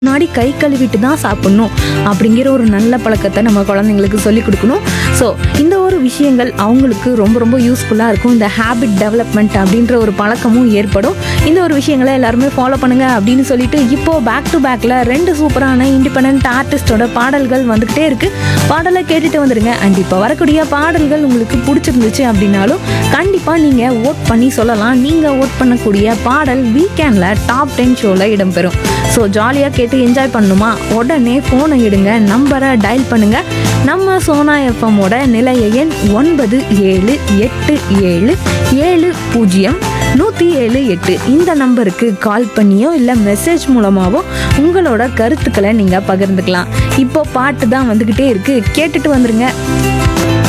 முன்னாடி கை கழுவிட்டு தான் சாப்பிடணும் அப்படிங்கிற ஒரு நல்ல பழக்கத்தை நம்ம குழந்தைங்களுக்கு சொல்லி கொடுக்கணும் ஸோ இந்த ஒரு விஷயங்கள் அவங்களுக்கு ரொம்ப ரொம்ப யூஸ்ஃபுல்லாக இருக்கும் இந்த ஹேபிட் டெவலப்மெண்ட் அப்படின்ற ஒரு பழக்கமும் ஏற்படும் இந்த ஒரு விஷயங்களை எல்லாருமே ஃபாலோ பண்ணுங்க அப்படின்னு சொல்லிட்டு இப்போ பேக் டு பேக்கில் ரெண்டு சூப்பரான இண்டிபெண்ட் ஆர்டிஸ்டோட பாடல்கள் வந்துக்கிட்டே இருக்கு பாடலை கேட்டுட்டு வந்துடுங்க அண்ட் இப்போ வரக்கூடிய பாடல்கள் உங்களுக்கு பிடிச்சிருந்துச்சு அப்படின்னாலும் கண்டிப்பாக நீங்கள் ஓட் பண்ணி சொல்லலாம் நீங்கள் ஓட் பண்ணக்கூடிய பாடல் வீக்கெண்டில் டாப் டென் ஷோவில் இடம்பெறும் ஸோ ஜாலியாக கேட்டு என்ஜாய் பண்ணணுமா உடனே ஃபோனை எடுங்க நம்பரை டயல் பண்ணுங்க நம்ம சோனா எஃப்எம்மோட நிலைய எண் ஒன்பது ஏழு எட்டு ஏழு ஏழு பூஜ்ஜியம் நூற்றி ஏழு எட்டு இந்த நம்பருக்கு கால் பண்ணியோ இல்லை மெசேஜ் மூலமாகவோ உங்களோட கருத்துக்களை நீங்கள் பகிர்ந்துக்கலாம் இப்போ பாட்டு தான் வந்துக்கிட்டே இருக்கு கேட்டுட்டு வந்துருங்க